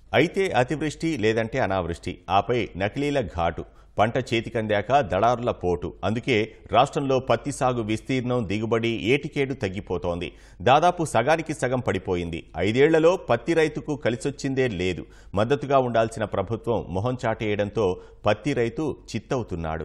అయితే అతివృష్టి లేదంటే అనావృష్టి ఆపై నకిలీల ఘాటు పంట చేతికందాక దళారుల పోటు అందుకే రాష్ట్రంలో పత్తి సాగు విస్తీర్ణం దిగుబడి ఏటికేడు తగ్గిపోతోంది దాదాపు సగానికి సగం పడిపోయింది ఐదేళ్లలో పత్తి రైతుకు కలిసొచ్చిందే లేదు మద్దతుగా ఉండాల్సిన ప్రభుత్వం మొహం చాటేయడంతో పత్తి రైతు చిత్తవుతున్నాడు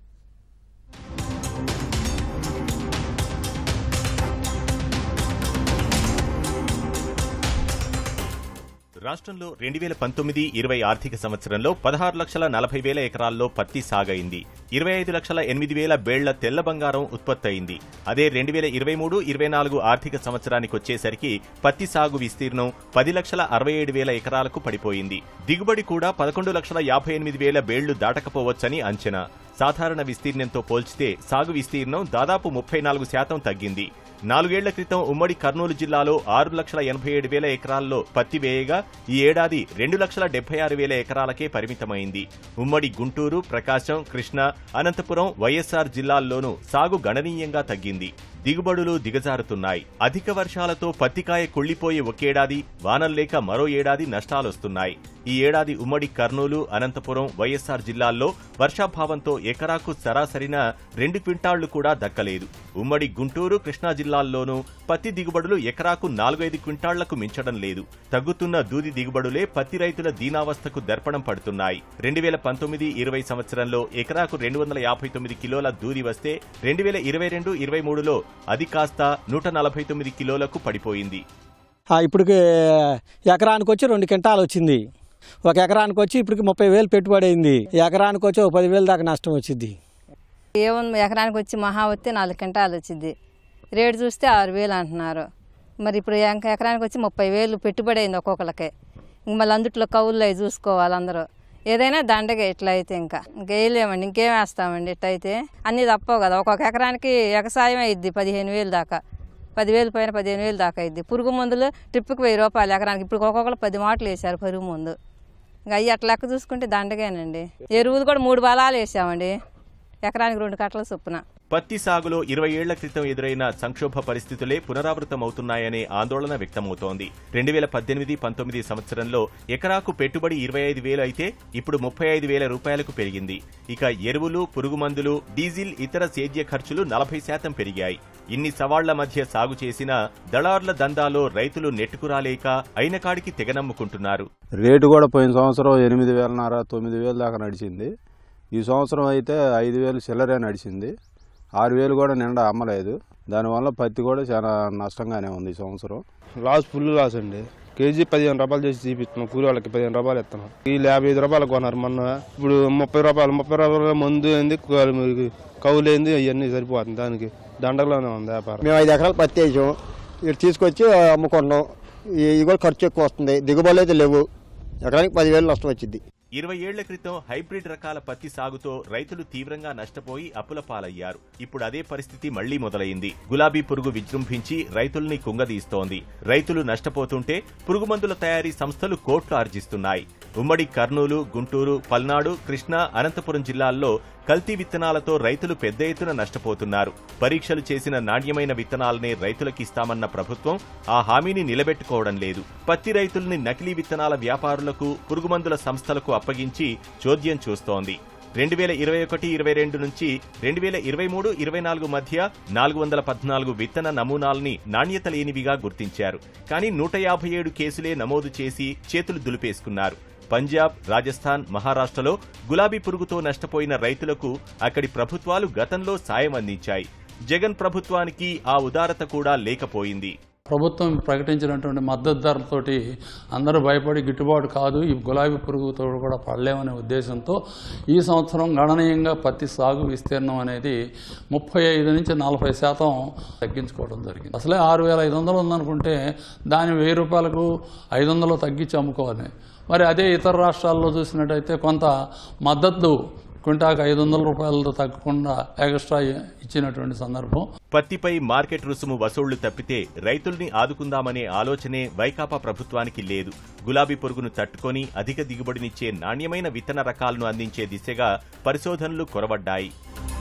రాష్ట్రంలో రెండు వేల పంతొమ్మిది ఇరవై ఆర్థిక సంవత్సరంలో పదహారు లక్షల నలభై వేల ఎకరాల్లో పత్తి సాగైంది ఇరవై ఐదు లక్షల ఎనిమిది వేల బేళ్ల తెల్ల బంగారం ఉత్పత్తి అయింది అదే రెండు వేల ఇరవై మూడు ఇరవై నాలుగు ఆర్థిక సంవత్సరానికి వచ్చేసరికి పత్తి సాగు విస్తీర్ణం పది లక్షల అరవై ఏడు వేల ఎకరాలకు పడిపోయింది దిగుబడి కూడా పదకొండు లక్షల యాభై ఎనిమిది వేల బేళ్లు దాటకపోవచ్చని అంచనా సాధారణ విస్తీర్ణంతో పోల్చితే సాగు విస్తీర్ణం దాదాపు ముప్పై నాలుగు శాతం తగ్గింది నాలుగేళ్ల క్రితం ఉమ్మడి కర్నూలు జిల్లాలో ఆరు లక్షల ఎనభై ఏడు వేల ఎకరాల్లో పత్తి వేయగా ఈ ఏడాది రెండు లక్షల డెబ్బై ఆరు వేల ఎకరాలకే పరిమితమైంది ఉమ్మడి గుంటూరు ప్రకాశం కృష్ణా అనంతపురం వైఎస్ఆర్ జిల్లాల్లోనూ సాగు గణనీయంగా తగ్గింది దిగుబడులు దిగజారుతున్నాయి అధిక వర్షాలతో పత్తికాయ కుళ్లిపోయే ఒకేడాది వానలు లేక మరో ఏడాది నష్టాలొస్తున్నాయి ఈ ఏడాది ఉమ్మడి కర్నూలు అనంతపురం వైఎస్ఆర్ జిల్లాల్లో వర్షాభావంతో ఎకరాకు సరాసరిన రెండు క్వింటాళ్లు కూడా దక్కలేదు ఉమ్మడి గుంటూరు కృష్ణా జిల్లాల్లోనూ పత్తి దిగుబడులు ఎకరాకు నాలుగైదు క్వింటాళ్లకు మించడం లేదు తగ్గుతున్న దూది దిగుబడులే పత్తి రైతుల దీనావస్థకు దర్పణం పడుతున్నాయి రెండు వేల పంతొమ్మిది ఇరవై సంవత్సరంలో ఎకరాకు రెండు వందల యాభై తొమ్మిది కిలోల దూది వస్తే రెండు వేల ఇరవై రెండు ఇరవై మూడులో అది కాస్త నూట నలభై తొమ్మిది కిలోలకు పడిపోయింది ఆ, ఇప్పటికి ఎకరానికి వచ్చి రెండు క్వింటాలు వచ్చింది ఒక ఎకరానికి వచ్చి ఇప్పటికి ముప్పై వేలు పెట్టుబడి అయింది ఎకరానికి వచ్చి ఒక పదివేలు దాకా నష్టం వచ్చింది ఏముంది ఎకరానికి వచ్చి మహా వస్తే నాలుగు క్వింటాలు వచ్చింది రేటు చూస్తే ఆరు వేలు అంటున్నారు మరి ఇప్పుడు ఇంకా ఎకరానికి వచ్చి ముప్పై వేలు పెట్టుబడి అయింది ఒక్కొక్కరికి ఇంక మళ్ళీ అందుట్లో కవుల్లో అవి చూసుకోవాలి అందరూ ఏదైనా దండగే ఇట్లా అయితే ఇంకా ఇంకేయలేమండి ఇంకేం వేస్తామండి ఇట్లా అయితే అన్నీ తప్పవు కదా ఒక్కొక్క ఎకరానికి ఎగసాయం అయింది పదిహేను వేలు దాకా పదివేలు పైన పదిహేను వేలు దాకా అయింది పురుగు మందులు ట్రిప్కి వెయ్యి రూపాయలు ఎకరానికి ఇప్పుడు ఒక్కొక్కరు పది మాటలు వేశారు పురుగు మందు ఇంకా అవి అట్లా లెక్క చూసుకుంటే దండగేనండి ఎరువులు కూడా మూడు బలాలు వేసామండి ఎకరానికి రెండు కట్టల చొప్పున పత్తి సాగులో ఇరవై ఏళ్ల క్రితం ఎదురైన సంక్షోభ పరిస్థితులే పునరావృతమవుతున్నాయనే ఆందోళన వ్యక్తమవుతోంది రెండు వేల పద్దెనిమిది పంతొమ్మిది సంవత్సరంలో ఎకరాకు పెట్టుబడి ఇరవై ఐదు వేలు అయితే ఇప్పుడు ముప్పై ఐదు వేల రూపాయలకు పెరిగింది ఇక ఎరువులు పురుగుమందులు డీజిల్ ఇతర సేద్య ఖర్చులు నలభై శాతం పెరిగాయి ఇన్ని సవాళ్ల మధ్య సాగు చేసిన దళార్ల దందాలో రైతులు నెట్టుకురాలేక అయిన కాడికి తెగనమ్ముకుంటున్నారు రేటు కూడా పోయిన సంవత్సరం ఎనిమిది వేలన్నర తొమ్మిది వేలు దాకా నడిచింది ఈ సంవత్సరం అయితే ఐదు వేలు చిల్లరే నడిచింది ఆరు వేలు కూడా నిండా అమ్మలేదు దానివల్ల పత్తి కూడా చాలా నష్టంగానే ఉంది ఈ సంవత్సరం లాస్ ఫుల్ లాస్ అండి కేజీ పదిహేను రూపాయలు చేసి చూపిస్తున్నాం కూలి వాళ్ళకి పదిహేను రూపాయలు ఇస్తున్నాం వీళ్ళు యాభై ఐదు రూపాయలు కొన్నారు మొన్న ఇప్పుడు ముప్పై రూపాయలు ముప్పై రూపాయల మందు ఏంది కౌలు ఏంది ఇవన్నీ సరిపోతుంది దానికి దండలోనే ఉంది వ్యాపారం మేము ఐదు ఎకరాలు పత్తి వేసాం ఇటు తీసుకొచ్చి అమ్ముకుంటున్నాం ఇ- ఇది కూడా ఖర్చు ఎక్కువ వస్తుంది దిగుబడులు అయితే లేవు ఎకరానికి పదివేలు నష్టం వచ్చింది ఇరవై ఏళ్ల క్రితం హైబ్రిడ్ రకాల పత్తి సాగుతో రైతులు తీవ్రంగా నష్టపోయి అప్పుల పాలయ్యారు ఇప్పుడు అదే పరిస్థితి మళ్లీ మొదలైంది గులాబీ పురుగు విజృంభించి రైతుల్ని కుంగదీస్తోంది రైతులు నష్టపోతుంటే పురుగుమందుల తయారీ సంస్థలు కోట్లు ఆర్జిస్తున్నాయి ఉమ్మడి కర్నూలు గుంటూరు పల్నాడు కృష్ణా అనంతపురం జిల్లాల్లో కల్తీ విత్తనాలతో రైతులు పెద్ద ఎత్తున నష్టపోతున్నారు పరీక్షలు చేసిన నాణ్యమైన విత్తనాలనే రైతులకిస్తామన్న ప్రభుత్వం ఆ హామీని నిలబెట్టుకోవడం లేదు పత్తి రైతుల్ని నకిలీ విత్తనాల వ్యాపారులకు పురుగుమందుల సంస్థలకు అప్పగించి చోద్యం చూస్తోంది రెండు వేల ఇరవై ఒకటి ఇరవై రెండు నుంచి రెండు వేల ఇరవై మూడు ఇరవై నాలుగు మధ్య నాలుగు వందల పద్నాలుగు విత్తన నమూనాల్ని నాణ్యత లేనివిగా గుర్తించారు కానీ నూట యాభై ఏడు కేసులే నమోదు చేసి చేతులు దులిపేసుకున్నారు పంజాబ్ రాజస్థాన్ మహారాష్ట్రలో గులాబీ పురుగుతో నష్టపోయిన రైతులకు అక్కడి ప్రభుత్వాలు గతంలో సాయం అందించాయి జగన్ ప్రభుత్వానికి ఆ ఉదారత కూడా లేకపోయింది ప్రభుత్వం ప్రకటించినటువంటి మద్దతు ధరలతోటి అందరూ భయపడి గిట్టుబాటు కాదు ఈ గులాబీ పురుగుతో కూడా పడలేమనే ఉద్దేశంతో ఈ సంవత్సరం గణనీయంగా పత్తి సాగు విస్తీర్ణం అనేది ముప్పై ఐదు నుంచి నలభై శాతం తగ్గించుకోవడం జరిగింది అసలే ఆరు వేల ఐదు వందలు ఉందనుకుంటే దాని వెయ్యి రూపాయలకు ఐదు వందలు తగ్గించి అమ్ముకోవాలి మరి అదే ఇతర రాష్ట్రాల్లో చూసినట్టయితే కొంత మద్దతు క్వింటాకు ఐదు వందల రూపాయలతో తగ్గకుండా ఎక్స్ట్రా ఇచ్చినటువంటి సందర్భం పత్తిపై మార్కెట్ రుసుము వసూళ్లు తప్పితే రైతుల్ని ఆదుకుందామనే ఆలోచనే వైకాపా ప్రభుత్వానికి లేదు గులాబీ పురుగును తట్టుకొని అధిక దిగుబడినిచ్చే నాణ్యమైన విత్తన రకాలను అందించే దిశగా పరిశోధనలు కొరవడ్డాయి